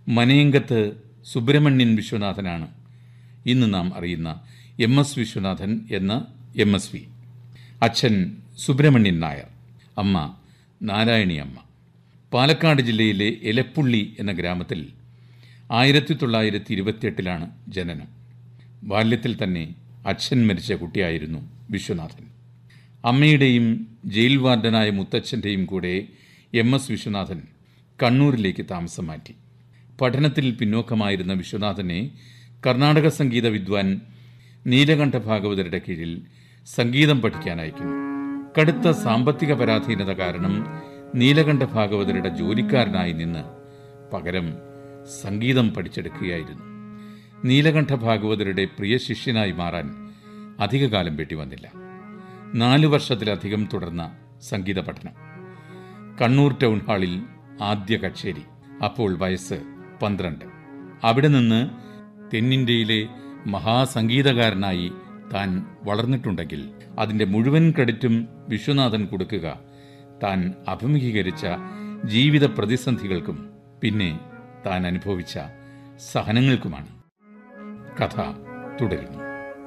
മനയങ്കത്ത് സുബ്രഹ്മണ്യൻ വിശ്വനാഥനാണ് ഇന്ന് നാം അറിയുന്ന എം എസ് വിശ്വനാഥൻ എന്ന എം എസ് വി അച്ഛൻ സുബ്രഹ്മണ്യൻ നായർ അമ്മ നാരായണി അമ്മ പാലക്കാട് ജില്ലയിലെ എലപ്പുള്ളി എന്ന ഗ്രാമത്തിൽ ആയിരത്തി തൊള്ളായിരത്തി ഇരുപത്തിയെട്ടിലാണ് ജനനം ബാല്യത്തിൽ തന്നെ അച്ഛൻ മരിച്ച കുട്ടിയായിരുന്നു വിശ്വനാഥൻ അമ്മയുടെയും ജയിൽ വാർഡനായ മുത്തച്ഛൻ്റെയും കൂടെ എം എസ് വിശ്വനാഥൻ കണ്ണൂരിലേക്ക് താമസം മാറ്റി പഠനത്തിൽ പിന്നോക്കമായിരുന്ന വിശ്വനാഥനെ കർണാടക സംഗീത വിദ്വാൻ നീലകണ്ഠ ഭാഗവതരുടെ കീഴിൽ സംഗീതം പഠിക്കാൻ അയക്കുന്നു കടുത്ത സാമ്പത്തിക പരാധീനത കാരണം നീലകണ്ഠ ഭാഗവതരുടെ ജോലിക്കാരനായി നിന്ന് പകരം സംഗീതം പഠിച്ചെടുക്കുകയായിരുന്നു നീലകണ്ഠ ഭാഗവതരുടെ പ്രിയ ശിഷ്യനായി മാറാൻ അധികകാലം വേണ്ടി വന്നില്ല നാലു വർഷത്തിലധികം തുടർന്ന സംഗീത പഠനം കണ്ണൂർ ടൗൺ ഹാളിൽ ആദ്യ കച്ചേരി അപ്പോൾ വയസ്സ് പന്ത്രണ്ട് അവിടെ നിന്ന് തെന്നിന്ത്യയിലെ മഹാസംഗീതകാരനായി താൻ വളർന്നിട്ടുണ്ടെങ്കിൽ അതിൻ്റെ മുഴുവൻ ക്രെഡിറ്റും വിശ്വനാഥൻ കൊടുക്കുക താൻ അഭിമുഖീകരിച്ച ജീവിത പ്രതിസന്ധികൾക്കും പിന്നെ താൻ അനുഭവിച്ച സഹനങ്ങൾക്കുമാണ് കഥ തുടരുന്നു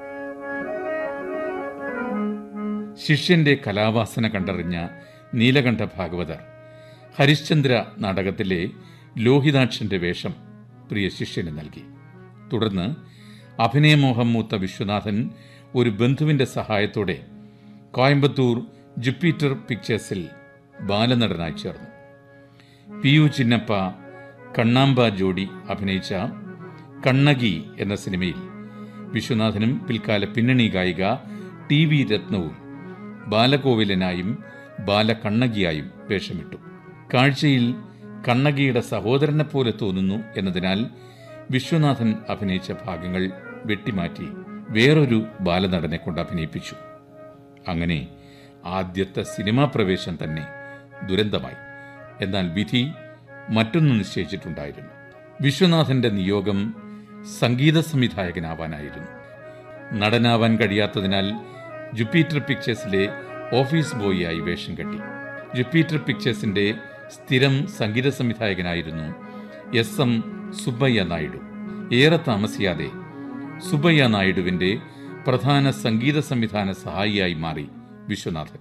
ശിഷ്യന്റെ കലാവാസന കണ്ടറിഞ്ഞ നീലകണ്ഠ ഭാഗവതർ ഹരിശ്ചന്ദ്ര നാടകത്തിലെ ലോഹിതാക്ഷന്റെ വേഷം പ്രിയ ശിഷ്യന് നൽകി തുടർന്ന് അഭിനയമോഹം മൂത്ത വിശ്വനാഥൻ ഒരു ബന്ധുവിന്റെ സഹായത്തോടെ കോയമ്പത്തൂർ ജുപ്പിറ്റർ പിക്ചേഴ്സിൽ ബാലനടനായി ചേർന്നു പി യു ചിന്നപ്പ കണ്ണാമ്പ ജോഡി അഭിനയിച്ച കണ്ണകി എന്ന സിനിമയിൽ വിശ്വനാഥനും പിൽക്കാല പിന്നണി ഗായിക ടി വി രത്നവും ബാലകോവിലനായും ബാലകണ്ണകിയായും വേഷമിട്ടു കാഴ്ചയിൽ കണ്ണകിയുടെ സഹോദരനെ പോലെ തോന്നുന്നു എന്നതിനാൽ വിശ്വനാഥൻ അഭിനയിച്ച ഭാഗങ്ങൾ വെട്ടിമാറ്റി വേറൊരു ബാലനടനെ കൊണ്ട് അഭിനയിപ്പിച്ചു അങ്ങനെ ആദ്യത്തെ സിനിമാ പ്രവേശം തന്നെ ദുരന്തമായി എന്നാൽ വിധി മറ്റൊന്ന് നിശ്ചയിച്ചിട്ടുണ്ടായിരുന്നു വിശ്വനാഥന്റെ നിയോഗം സംഗീത സംവിധായകനാവാനായിരുന്നു നടനാവാൻ കഴിയാത്തതിനാൽ ജുപ്പീറ്റർ പിക്ചേഴ്സിലെ ഓഫീസ് ബോയിയായി വേഷം കെട്ടി ജുപ്പീറ്റർ പിക്ചേഴ്സിന്റെ സ്ഥിരം സംഗീത സംവിധായകനായിരുന്നു എസ് എം സുബ്ബയ്യ നായിഡു ഏറെ താമസിയാതെ സുബ്ബയ്യ നായിഡുവിന്റെ പ്രധാന സംഗീത സംവിധാന സഹായിയായി മാറി വിശ്വനാഥൻ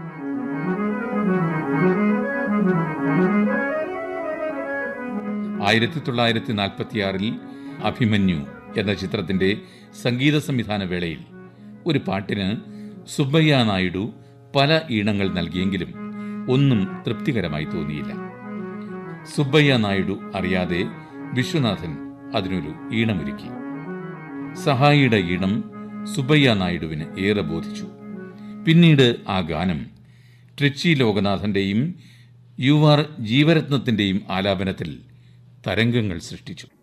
ആയിരത്തി തൊള്ളായിരത്തി നാൽപ്പത്തിയാറിൽ അഭിമന്യു എന്ന ചിത്രത്തിന്റെ സംഗീത സംവിധാന വേളയിൽ ഒരു പാട്ടിന് സുബ്ബയ്യ നായിഡു പല ഈണങ്ങൾ നൽകിയെങ്കിലും ഒന്നും തൃപ്തികരമായി തോന്നിയില്ല സുബ്ബയ്യ നായിഡു അറിയാതെ വിശ്വനാഥൻ അതിനൊരു ഈണമൊരുക്കി സഹായിയുടെ ഈണം സുബ്ബയ്യ നായിഡുവിന് ഏറെ ബോധിച്ചു പിന്നീട് ആ ഗാനം ട്രിച്ചി ലോകനാഥന്റെയും യു ആർ ജീവരത്നത്തിന്റെയും ആലാപനത്തിൽ തരംഗങ്ങൾ സൃഷ്ടിച്ചു